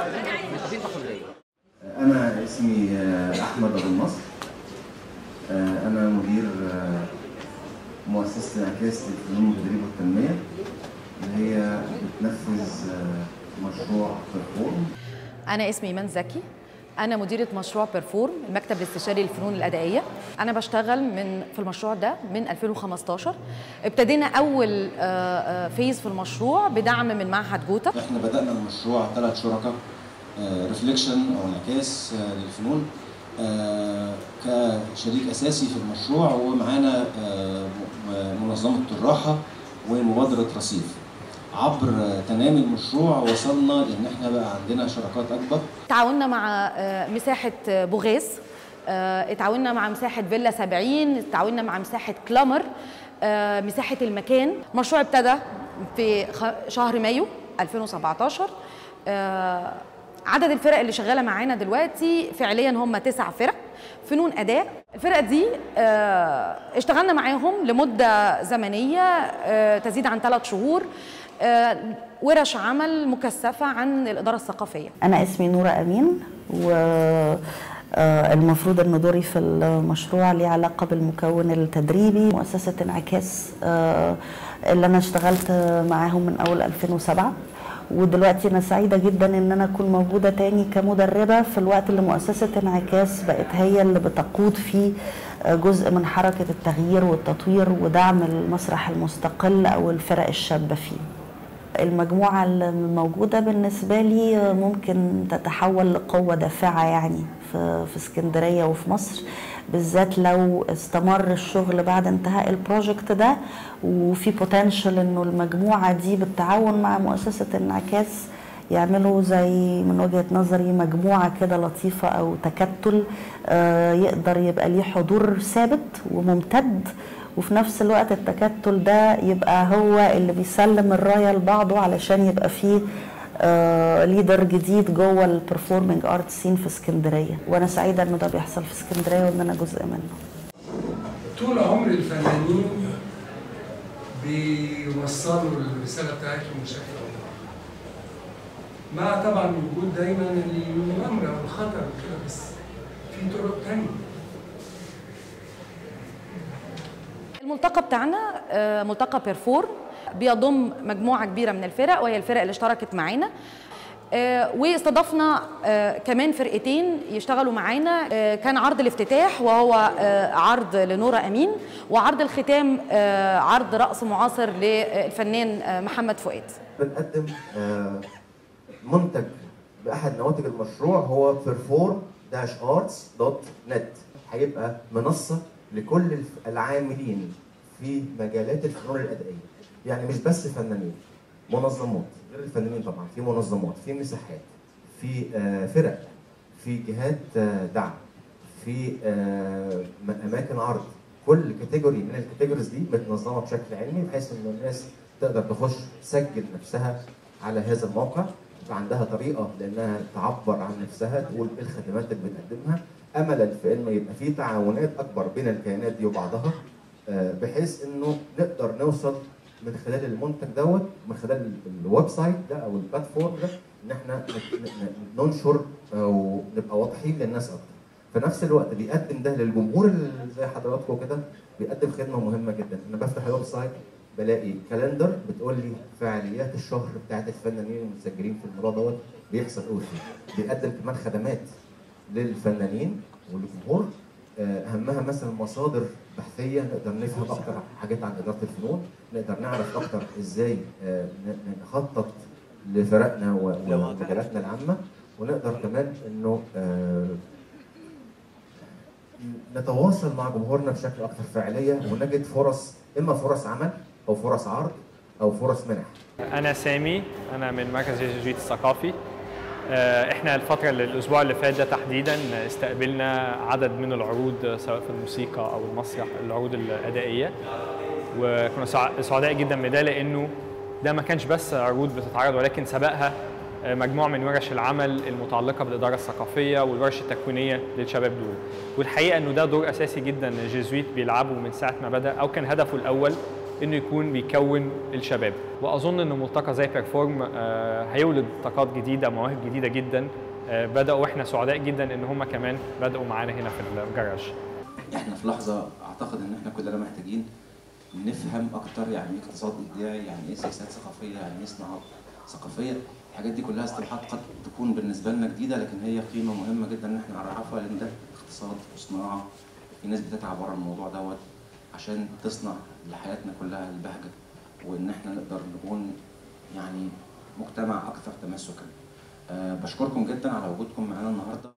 مش عايزين تحريه أنا اسمي آه، أحمد أبو النصر آه، أنا مدير آه، مؤسسة انعكاس للفنون والتدريب والتنمية اللي هي بتنفذ آه، مشروع بيرفورم أنا اسمي إيمان زكي أنا مديرة مشروع بيرفورم المكتب الاستشاري للفنون الأدائية أنا بشتغل من في المشروع ده من 2015 ابتدينا أول آه، آه، فيز في المشروع بدعم من معهد جوتا احنا بدأنا المشروع ثلاث شركاء ريفليكشن او انعكاس آه، للفنون آه، كشريك اساسي في المشروع ومعانا آه، م- منظمه الراحه ومبادره رصيف عبر آه، تنامي المشروع وصلنا لان احنا بقى عندنا شراكات اكبر تعاوننا مع آه، مساحة آه، بوغاز آه، اتعاوننا مع مساحة فيلا 70 اتعاوننا مع مساحة كلامر آه، مساحة المكان المشروع ابتدى في خ- شهر مايو 2017 آه، عدد الفرق اللي شغالة معانا دلوقتي فعليا هم تسع فرق فنون أداء الفرق دي آه، اشتغلنا معاهم لمدة زمنية آه، تزيد عن ثلاث شهور آه، ورش عمل مكثفة عن الإدارة الثقافية أنا اسمي نورة أمين و آه، المفروض ان دوري في المشروع ليه علاقه بالمكون التدريبي مؤسسه انعكاس آه، اللي انا اشتغلت معاهم من اول 2007 ودلوقتي انا سعيده جدا ان انا اكون موجوده تاني كمدربه في الوقت اللي مؤسسه انعكاس بقت هي اللي بتقود فيه آه، جزء من حركه التغيير والتطوير ودعم المسرح المستقل او الفرق الشابه فيه المجموعة الموجودة بالنسبة لي ممكن تتحول لقوة دافعة يعني في, في اسكندرية وفي مصر بالذات لو استمر الشغل بعد انتهاء البروجكت ده وفي بوتنشال انه المجموعة دي بالتعاون مع مؤسسة انعكاس يعملوا زي من وجهة نظري مجموعة كده لطيفة أو تكتل آه، يقدر يبقى ليه حضور ثابت وممتد وفي نفس الوقت التكتل ده يبقى هو اللي بيسلم الرايه لبعضه علشان يبقى فيه آه ليدر جديد جوه البرفورمينج ارت سين في اسكندريه وانا سعيده انه ده بيحصل في اسكندريه وان انا جزء منه طول عمر الفنانين بيوصلوا الرسالة بتاعتهم بشكل أو بآخر. مع طبعا وجود دايما المغامرة والخطر وكده بس في طرق تانية الملتقى بتاعنا آه، ملتقى بيرفور بيضم مجموعة كبيرة من الفرق وهي الفرق اللي اشتركت معانا آه، واستضفنا آه، كمان فرقتين يشتغلوا معانا آه، كان عرض الافتتاح وهو آه، عرض لنورة أمين وعرض الختام آه، عرض رقص معاصر للفنان آه، محمد فؤاد بنقدم آه، منتج بأحد نواتج المشروع هو perform-arts.net هيبقى منصة لكل الف- العاملين في مجالات الفنون الأدائية يعني مش بس فنانين منظمات غير الفنانين طبعا في منظمات في مساحات في آه، فرق في جهات آه، دعم في آه، م- اماكن عرض كل كاتيجوري من الكاتيجوريز دي متنظمه بشكل علمي بحيث ان الناس تقدر تخش تسجل نفسها على هذا الموقع يبقى عندها طريقه لانها تعبر عن نفسها تقول ايه الخدمات اللي بنقدمها املا في انه يبقى في تعاونات اكبر بين الكيانات دي وبعضها آه، بحيث انه نقدر نوصل من خلال المنتج دوت من خلال ال- الويب سايت ده او البلاتفورم ده ان احنا ن- ن- ننشر او نبقى واضحين للناس اكتر. في نفس الوقت بيقدم ده للجمهور اللي زي حضراتكم كده بيقدم خدمه مهمه جدا انا بفتح الويب سايت بلاقي كالندر بتقول لي فعاليات الشهر بتاعت الفنانين المسجلين في الموضوع دوت بيحصل ايه فيه بيقدم كمان خدمات للفنانين والجمهور آه، اهمها مثلا مصادر بحثيه نقدر نفهم اكتر حاجات عن اداره الفنون نقدر نعرف اكتر ازاي آه، ن- نخطط لفرقنا و- ومجالاتنا العامه ونقدر كمان انه آه، نتواصل مع جمهورنا بشكل اكثر فاعليه ونجد فرص اما فرص عمل او فرص عرض او فرص منح أنا سامي أنا من مركز جيجيت الثقافي آه، إحنا الفترة اللي الأسبوع اللي فات ده تحديدا استقبلنا عدد من العروض سواء في الموسيقى أو المسرح العروض الأدائية وكنا سع- سعداء جدا بده لأنه ده ما كانش بس عروض بتتعرض ولكن سبقها آه، مجموعة من ورش العمل المتعلقة بالإدارة الثقافية والورش التكوينية للشباب دول والحقيقة أنه ده دور أساسي جدا جيزويت بيلعبه من ساعة ما بدأ أو كان هدفه الأول انه يكون بيكون الشباب واظن ان ملتقى زي بيرفورم آه، هيولد طاقات جديده مواهب جديده جدا آه، بداوا واحنا سعداء جدا ان هم كمان بداوا معانا هنا في الجراج احنا في لحظه اعتقد ان احنا كلنا محتاجين نفهم اكتر يعني ايه اقتصاد ابداعي يعني ايه سياسات ثقافيه يعني ايه صناعات ثقافيه الحاجات دي كلها اصطلاحات قد تكون بالنسبه لنا جديده لكن هي قيمه مهمه جدا ان احنا نعرفها لان ده اقتصاد وصناعه في ناس بتتعب ورا الموضوع دوت عشان تصنع لحياتنا كلها البهجه وان احنا نقدر نكون يعني مجتمع اكثر تماسكا أه بشكركم جدا على وجودكم معانا النهارده